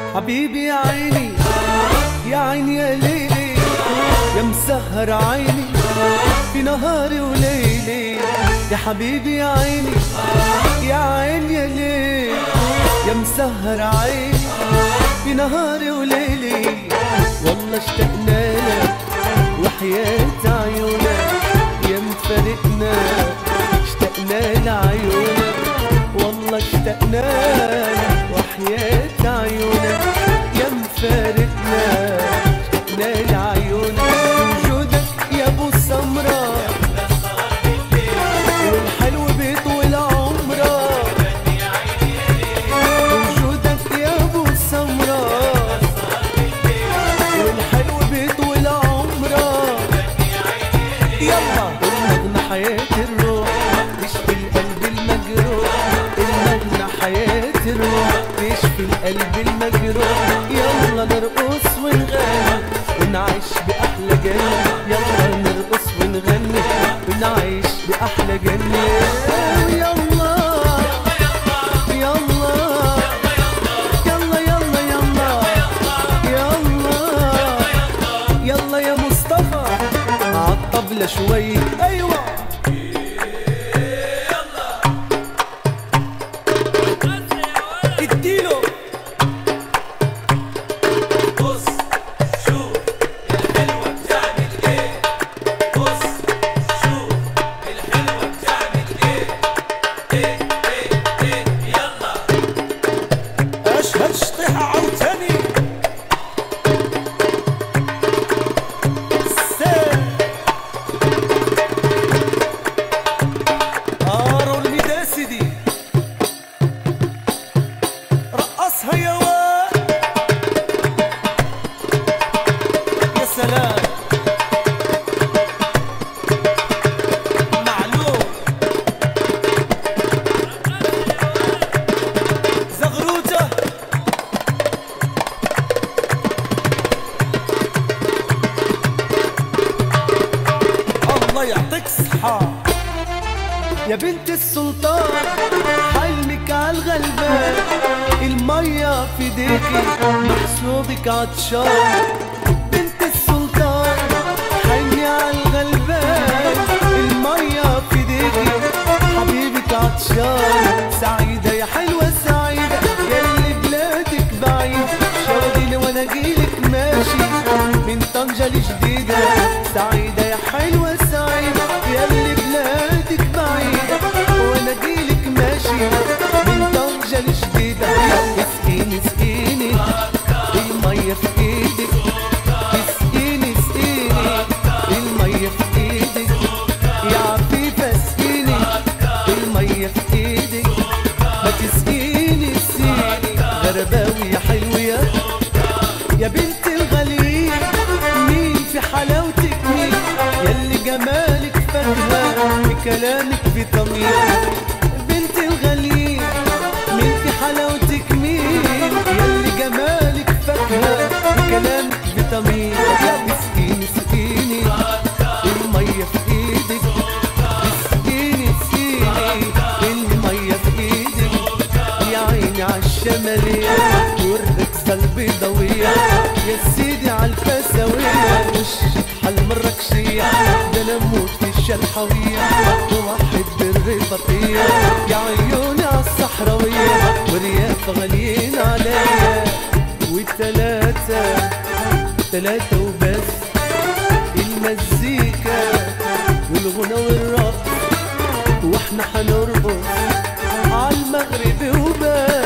حبيبي يا عيني يا عيني يا ليلي يا مسهر عيني في نهاري وليلي يا حبيبي يا عيني يا عيني يا ليلي يا مسهر عيني في نهاري وليلي والله اشتقنا لك وحياة عيونك يا مفارقنا اشتقنا لعيونك والله اشتقنا لك وحياة عيونك يا مفارقنا اشتقنا لعيونك وجودك يا ابو سمرة والحلو بيطول عمرك وجودك يا ابو سمرة والحلو بيطول عمرك يلا المغنى حياة الروح تشفي القلب المجروح المغنى حياة الروح تشفي القلب المجروح يلا نرقص ونغني ونعيش بأحلى جنة يلا نرقص ونغني ونعيش بأحلى جنة يلا يلا يلا يلا يلا يلا يلا يا مصطفى عالطبلة شوي ايوه اديله بص شوف الحلوة بتعمل ايه بص شوف الحلوة بتعمل ايه ايه ايه ايه يلا اشهد شطيحة عوتاني ارو الميدا سيدي رقصها يا واد يا سلام معلوم زغروته الله يعطيك صحة يا بنت السلطان حلمك عالغلبان المية في ايديكي محسوبك عطشان بنت السلطان حلمي عالغلبان المية في ايديكي حبيبك عطشان سعيدة يا حلوة سعيدة يلي بلادك بعيد شاغلي وانا جيلك ماشي من طنجة لجديدة سعيدة يا حلوة سعيدة يلي بلادك بعيدة وانا جيلك ماشي من طنجة لجديدة اسقيني اسقيني المية في ايدك اسقيني اسقيني المية في ايدك يا عفيفة اسقيني المية في ايدك ما تسقيني اسقيني غرباوي يا حلو يا يا بنت الغليل مين في حلاوتك مين يلي جمالك فاكهة بكلامك فيتامين بنت الغليل مين في حلاوتك مين يلي جمالك فاكهة بكلامك فيتامين يا مسكيني سقيني المية في ايدك اسقيني اسقيني المية في ايدك يا عيني عالشمالية والركزة البيضاوية يا سيدي عالفساوية وشك حالمركشية ده انا اموت في الشلحوية وواحد بالرباطية يا عيوني عالصحراوية ورياف غاليين عليا وتلاتة تلاتة وبس المزيكا والغنى والرقص واحنا حنرقص عالمغرب وبس